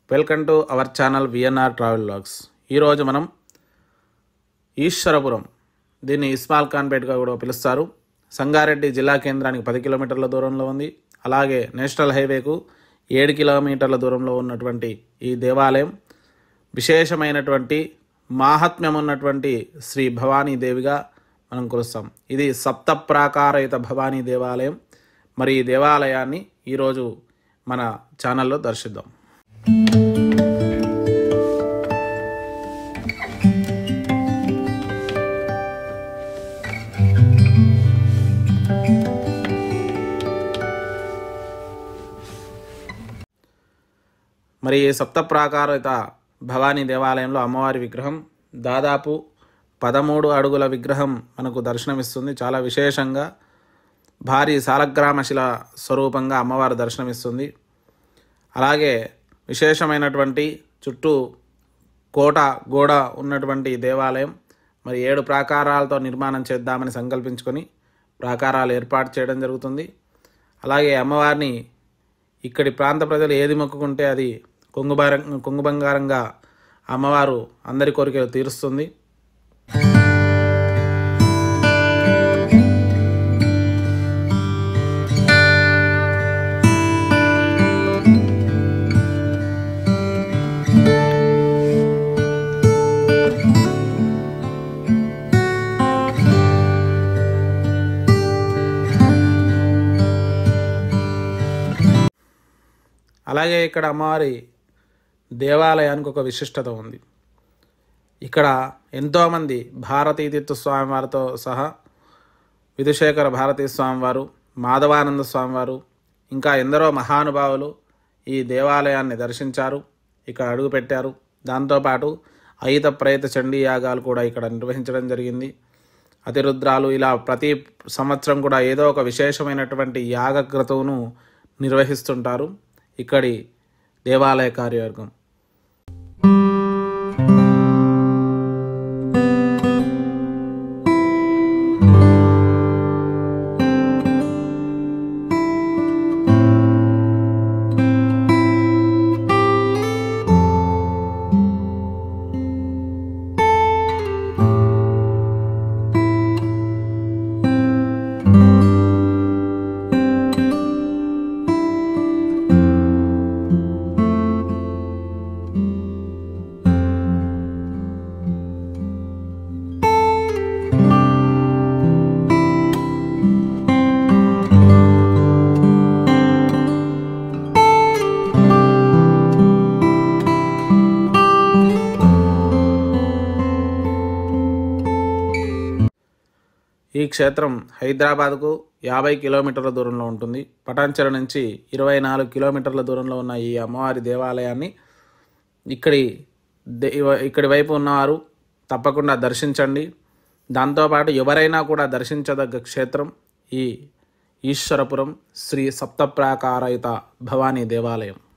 welcome to our channel VNR travel blogs ఈరోజు మనం ఈశ్వరపురం దీన్ని ఇస్మాల్ ఖాన్పేట్గా కూడా పిలుస్తారు సంగారెడ్డి జిల్లా కేంద్రానికి పది కిలోమీటర్ల దూరంలో ఉంది అలాగే నేషనల్ హైవేకు ఏడు కిలోమీటర్ల దూరంలో ఉన్నటువంటి ఈ దేవాలయం విశేషమైనటువంటి మాహాత్మ్యం ఉన్నటువంటి శ్రీ భవానీ దేవిగా మనం కొలుస్తాం ఇది సప్త ప్రాకారయుత భవానీ దేవాలయం మరి ఈ దేవాలయాన్ని ఈరోజు మన ఛానల్లో దర్శిద్దాం మరి ఈ సప్త ప్రాకారిత భవానీ దేవాలయంలో అమ్మవారి విగ్రహం దాదాపు పదమూడు అడుగుల విగ్రహం మనకు దర్శనమిస్తుంది చాలా విశేషంగా భారీ సాలగ్రామ శిల స్వరూపంగా అమ్మవారు దర్శనమిస్తుంది అలాగే విశేషమైనటువంటి చుట్టూ కోట గోడ ఉన్నటువంటి దేవాలయం మరి ఏడు ప్రాకారాలతో నిర్మాణం చేద్దామని సంకల్పించుకొని ప్రాకారాలు ఏర్పాటు చేయడం జరుగుతుంది అలాగే అమ్మవారిని ఇక్కడి ప్రాంత ప్రజలు ఏది మొక్కుకుంటే అది కొంగుబారం కొంగు బంగారంగా అమ్మవారు అందరి కోరికలు తీరుస్తుంది అలాగే ఇక్కడ అమ్మవారి దేవాలయానికి ఒక విశిష్టత ఉంది ఇక్కడ ఎంతోమంది భారతీ తీర్థ స్వామివారితో సహా విధుశేఖర భారతీ స్వామివారు మాధవానంద స్వామివారు ఇంకా ఎందరో మహానుభావులు ఈ దేవాలయాన్ని దర్శించారు ఇక్కడ అడుగుపెట్టారు దాంతోపాటు అయిత ప్రేత చండీ యాగాలు కూడా ఇక్కడ నిర్వహించడం జరిగింది అతిరుద్రాలు ఇలా ప్రతి సంవత్సరం కూడా ఏదో ఒక విశేషమైనటువంటి యాగక్రతువును నిర్వహిస్తుంటారు ఇక్కడి దేవాలయ కార్యవర్గం ఈ క్షేత్రం హైదరాబాద్కు యాభై కిలోమీటర్ల దూరంలో ఉంటుంది పటాన్చెర నుంచి ఇరవై నాలుగు కిలోమీటర్ల దూరంలో ఉన్న ఈ అమ్మవారి దేవాలయాన్ని ఇక్కడి దే- ఇక్కడి వైపు ఉన్నవారు తప్పకుండా దర్శించండి దాంతోపాటు ఎవరైనా కూడా దర్శించదగ్గ క్షేత్రం ఈ ఈశ్వరపురం శ్రీ సప్తప్రాకారయుత భవానీ దేవాలయం